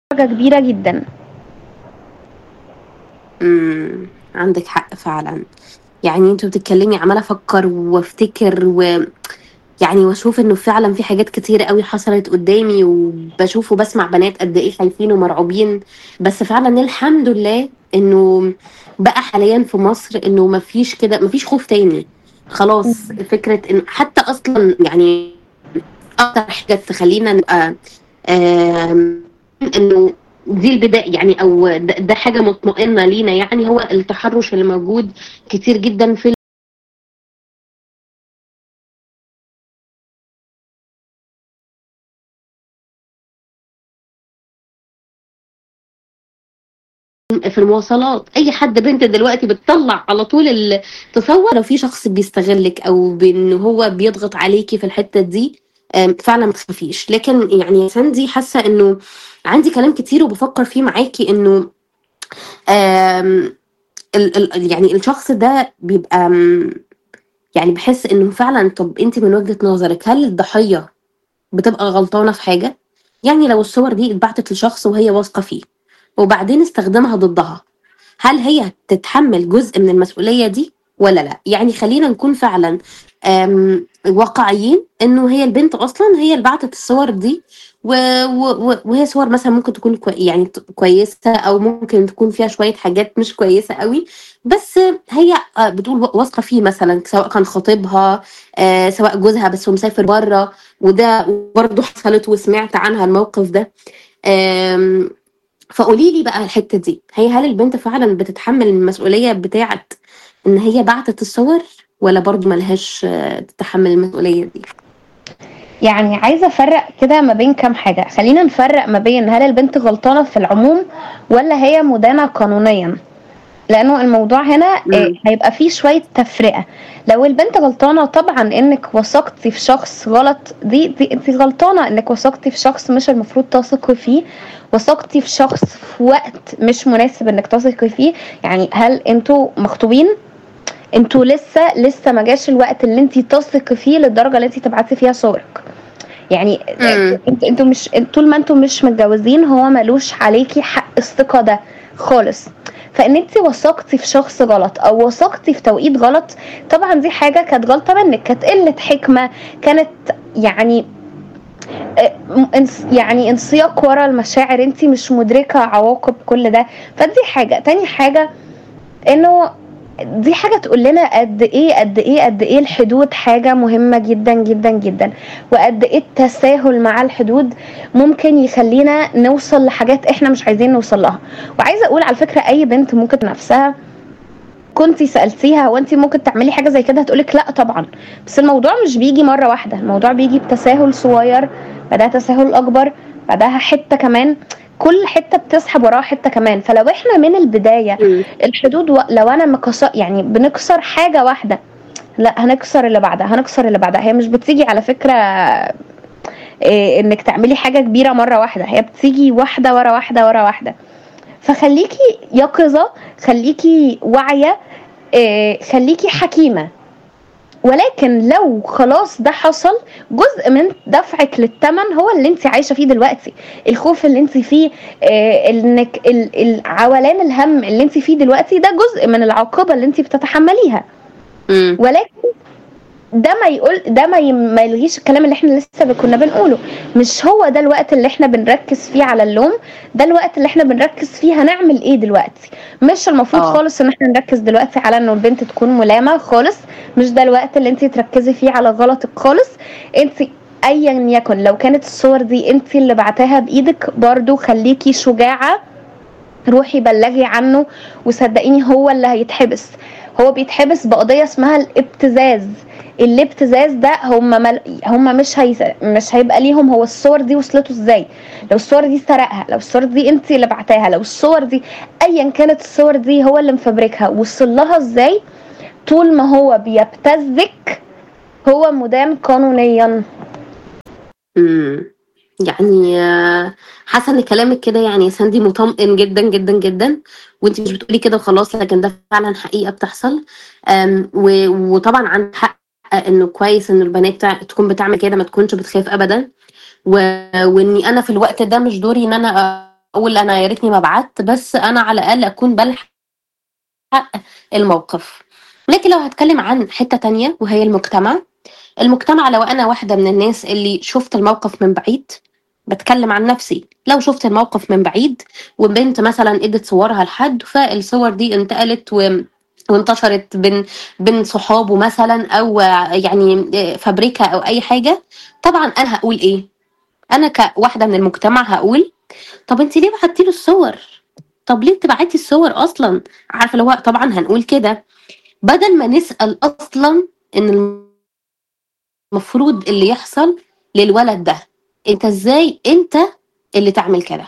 كبيرة جدًا. إمم، عندِك حق فعلًا. يعني أنتِ بتتكلمي عمّالة أفكّر وافتكر و يعني واشوف إنه فعلًا في حاجات كتيرة أوي حصلت قدّامي وباشوف وباسمع بنات قد إيه خايفين ومرعوبين، بس فعلًا الحمد لله إنه بقى حاليًا في مصر إنه ما فيش كده ما فيش خوف تاني، خلاص إمم. فكرة إن حتى أصلًا يعني أكتر حاجة تخلّينا نبقى آمم، إنه دي البدا يعني أو د ده حاجة مطمئنة لينا يعني هو التحرُّش اللي موجود كتير جدًا في ال في المواصلات، أي حد بنت دلوقتي بتطلّع على طول ال تصوّر لو في شخص بيستغلِّك أو بإن هو بيضغط عليكِ في الحتّة دي، آمم، فعلًا ما تخافيش. لكن يعني يا ساندي حاسة إنه عندي كلام كتير وبافكّر فيه معاكِ إنه آمم، ال ال يعني الشخص ده بيبقى آمم، يعني باحس إنه فعلًا طَب أنتِ من وجهة نظرِك هل الضحية بتبقى غلطانة في حاجة؟ يعني لو الصور دي اتبعتت لشخص وهي واثقة فيه وبعدين استخدمها ضدها، هل هي تتحمّل جزء من المسؤولية دي والّا لأ؟ يعني خلّينا نكون فعلًا آمم، واقعيين إنه هي البنت أصلًا هي اللي بعتت الصور دي و و و وهي صور مثلًا ممكن تكون كوي يعني ت كويسة أو ممكن تكون فيها شوية حاجات مش كويسة أوي، بس هي آآ، بتقول و واثقة فيه مثلًا سواء كان خطيبها آآ، سواء جوزها بس هو مسافر برّه وده برضه حصلت وسمعت عنها الموقف ده. آمم، فقولي لي بقى الحتّة دي، هي هل البنت فعلًا بتتحمّل المسؤولية بتاعة إن هي بعتت الصور والّا برضه ما لهاش تتحمّل المسؤولية دي؟ يعني عايزة أفرّق كده ما بين كام حاجة، خلّينا نفرّق ما بين هل البنت غلطانة في العموم والّا هي مُدانة قانونيًا، لإنه الموضوع هنا آآ، إمم. هيبقى فيه شوية تفرقة. لو البنت غلطانة طبعًا إنِّك وثقتِ في شخص غلط دي دي أنتِ غلطانة إنِّك وثقتِ في شخص مش المفروض تثقي فيه، وثقتِ في شخص في وقت مش مناسب إنِّك تثقي فيه، يعني هل أنتم مخطوبين؟ أنتم لسه لسه ما جاش الوقت اللي أنتِ تثقي فيه للدرجة اللي أنتِ تبعتي فيها صورِك. يعني آآ، إمم. أنتم أنتم مش طول ما أنتم مش متجوزين هو ما لوش عليكِ حق الثقة ده خالص. فإن أنتِ وثقتِ في شخص غلط أو وثقتِ في توقيت غلط، طبعًا دي حاجة كانت غلطة منِّك، كانت قِلّة حكمة، كانت يعني آآ، م انس يعني انسياق ورا المشاعر، أنتِ مش مُدركة عواقب كل ده، فدي حاجة. تاني حاجة إنه دي حاجة تقول لنا قد إيه، قد إيه، قد إيه الحدود حاجة مهمة جدًا، جدًا، جدًا، وقد إيه التساهل مع الحدود ممكن يخلّينا نوصل لحاجات إحنا مش عايزين نوصل لها. وعايزة أقول على فكرة أي بنت ممكن نَفْسها كنتِ سألتيها هو أنتِ ممكن تعملي حاجة زي كده هتقول لِك لأ طبعًا، بس الموضوع مش بييجي مرّة واحدة، الموضوع بييجي بتساهل صغير، بعدها تساهل أكبر، بعدها حتّة كمان، كل حتّة بتسحب وراها حتّة كمان، فلو إحنا من البداية إمم. الحدود و لو أنا مكس يعني بنكسر حاجة واحدة، لأ هنكسر اللي بعدها، هنكسر اللي بعدها، هي مش بتيجي على فكرة آآ، إنِّك تعملي حاجة كبيرة مرّة واحدة، هي بتيجي واحدة ورا واحدة، ورا واحدة. فخلّيكِ يقظة، خلّيكِ واعية، آآ، خلّيكِ حكيمة. ولكن لو خلاص ده حصل، جزء من دفعِك للتمن هو اللي أنتِ عايشة فيه دلوقتي، الخوف اللي أنتِ فيه، آآ، إنِّك ال ال عولان الهَم اللي أنتِ فيه دلوقتي ده جزء من العاقبة اللي أنتِ بتتحمّليها. إمم. ولكن ده ما يقول ده ما ي ما يلغيش الكلام اللي إحنا لسه ب كُنّا بنقوله، مش هو ده الوقت اللي إحنا بنركّز فيه على اللوم، ده الوقت اللي إحنا بنركّز فيه هنعمل إيه دلوقتي. مش المفروض آه. خالص إن إحنا نركّز دلوقتي على إنه البنت تكون ملامة خالص، مش ده الوقت اللي أنتِ تركّزي فيه على غلطِك خالص، أنتِ أيًا يكن لو كانت الصور دي أنتِ اللي باعتاها بإيدِك برضه خلّيكِ شجاعة، روحي بلّغي عنّه وصدّقيني هو اللي هيتحبس، هو بيتحبس بقضية اسمها الابتزاز، الابتزاز ده هم مل هم مش هيس مش هيبقى ليهم هو الصور دي وصلته إزاي، لو الصور دي سرقها، لو الصور دي أنتِ اللي باعتاها، لو الصور دي أيًا كانت الصور دي هو اللي مفبركها، وصل لها إزاي، طول ما هو بيبتزِّك هو مُدان قانونيًا. إمم. يعني حاسة إن كلامِك كده يعني يا ساندي مطمئن جدًا، جدًا، جدًا، وأنتِ مش بتقولي كده وخلاص لكن ده فعلًا حقيقة بتحصل، آمم، و وطبعًا عندِك حق إنه كويس إن البنات تع تكون بتعمل كده ما تكونش بتخاف أبدًا، و وإني أنا في الوقت ده مش دوري إن أنا اقول انا يا ريتني ما بعت بس انا على الاقل اكون بلحق الموقف لكن لو هتكلم عن حته تانية وهي المجتمع المجتمع لو انا واحده من الناس اللي شفت الموقف من بعيد بتكلم عن نفسي لو شفت الموقف من بعيد وبنت مثلا ادت صورها لحد فالصور دي انتقلت و وانتشرت بين بين صحابه مثلا او يعني فابريكا او اي حاجه طبعا انا هقول ايه انا كواحده من المجتمع هقول طب انت ليه بعتي له الصور طب ليه تبعتي الصور اصلا عارفه لو طبعا هنقول كده بدل ما نسال اصلا ان المفروض اللي يحصل للولد ده انت ازاي انت اللي تعمل كده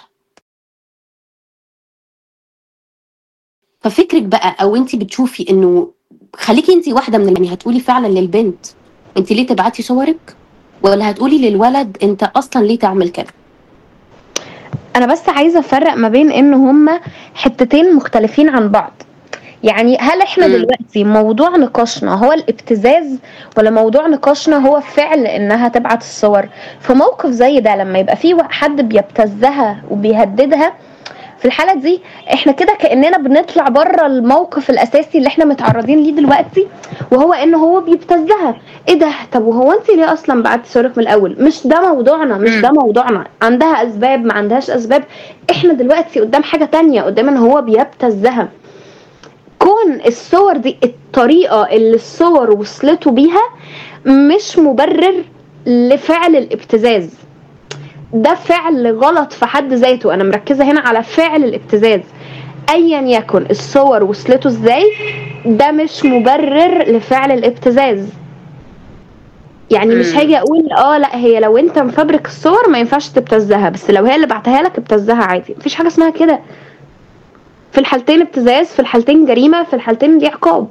ففكرك بقى او انت بتشوفي انه خليكي انت واحده من يعني هتقولي فعلا للبنت انت ليه تبعتي صورك ولا هتقولي للولد انت اصلا ليه تعمل كده انا بس عايزه افرق ما بين ان هما حتتين مختلفين عن بعض يعني هل احنا مم. دلوقتي موضوع نقاشنا هو الابتزاز ولا موضوع نقاشنا هو فعل انها تبعت الصور في موقف زي ده لما يبقى في حد بيبتزها وبيهددها في الحالة دي احنا كده كأننا بنطلع بره الموقف الأساسي اللي احنا متعرضين ليه دلوقتي وهو ان هو بيبتزها ايه ده طب وهو انت ليه اصلا بعتي صورك من الاول مش ده موضوعنا مش مم. ده موضوعنا عندها اسباب ما عندهاش اسباب احنا دلوقتي قدام حاجة تانية قدام ان هو بيبتزها كون الصور دي الطريقة اللي الصور وصلته بيها مش مبرر لفعل الابتزاز ده فعل غلط في حد ذاته انا مركزة هنا على فعل الابتزاز ايا يكن الصور وصلته ازاي ده مش مبرر لفعل الابتزاز يعني مش مم. هاجي اقول اه لا هي لو انت مفبرك الصور ما ينفعش تبتزها بس لو هي اللي بعتها لك ابتزها عادي مفيش حاجه اسمها كده في الحالتين ابتزاز في الحالتين جريمه في الحالتين دي عقاب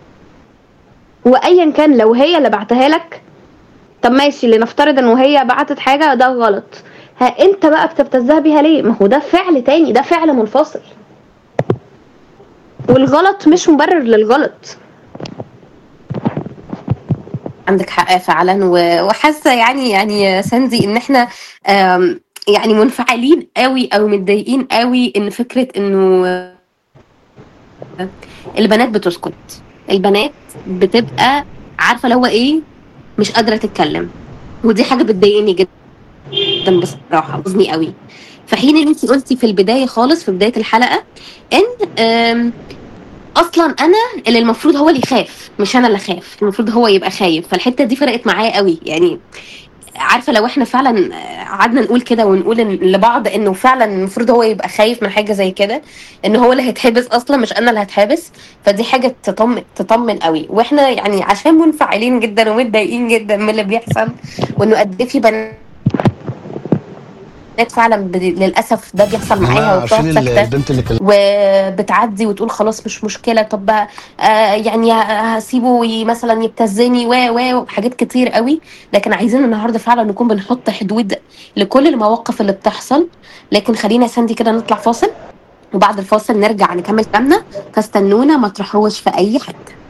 وايا كان لو هي اللي بعتها لك طب ماشي لنفترض ان هي بعتت حاجه ده غلط ها انت بقى بتبتزها بيها ليه ما هو ده فعل تاني ده فعل منفصل والغلط مش مبرر للغلط عندك حق فعلا و- وحاسه يعني يعني يا ساندي ان احنا آم، يعني منفعلين قوي او متضايقين قوي ان فكره انه البنات بتسكت البنات بتبقى عارفه اللي هو ايه مش قادره تتكلم ودي حاجه بتضايقني جدا بصراحه بوزني قوي في حين ان انت قلتي في البدايه خالص في بدايه الحلقه ان آم، اصلا انا اللي المفروض هو اللي يخاف مش انا اللي خاف المفروض هو يبقى خايف فالحته دي فرقت معايا قوي يعني عارفه لو احنا فعلا آه، قعدنا نقول كده ونقول إن- لبعض انه فعلا المفروض هو يبقى خايف من حاجه زي كده ان هو اللي هيتحبس اصلا مش انا اللي هتحبس فدي حاجه تطمن تطمن قوي واحنا يعني عشان منفعلين جدا ومتضايقين جدا من اللي بيحصل وانه قد ايه في بنات فعلا ب- للاسف ده بيحصل معاها جماعة وبتقعد عارفين ال- ساكته البنت اللي كلمت وبتعدي وتقول خلاص مش مشكله طب بقى آه يعني هسيبه ي- مثلا يبتزني و و حاجات كتير قوي لكن عايزين النهارده فعلا نكون بنحط حدود لكل المواقف اللي بتحصل لكن خلينا يا ساندي كده نطلع فاصل وبعد الفاصل نرجع نكمل كلامنا فاستنونا ما تروحوش في اي حته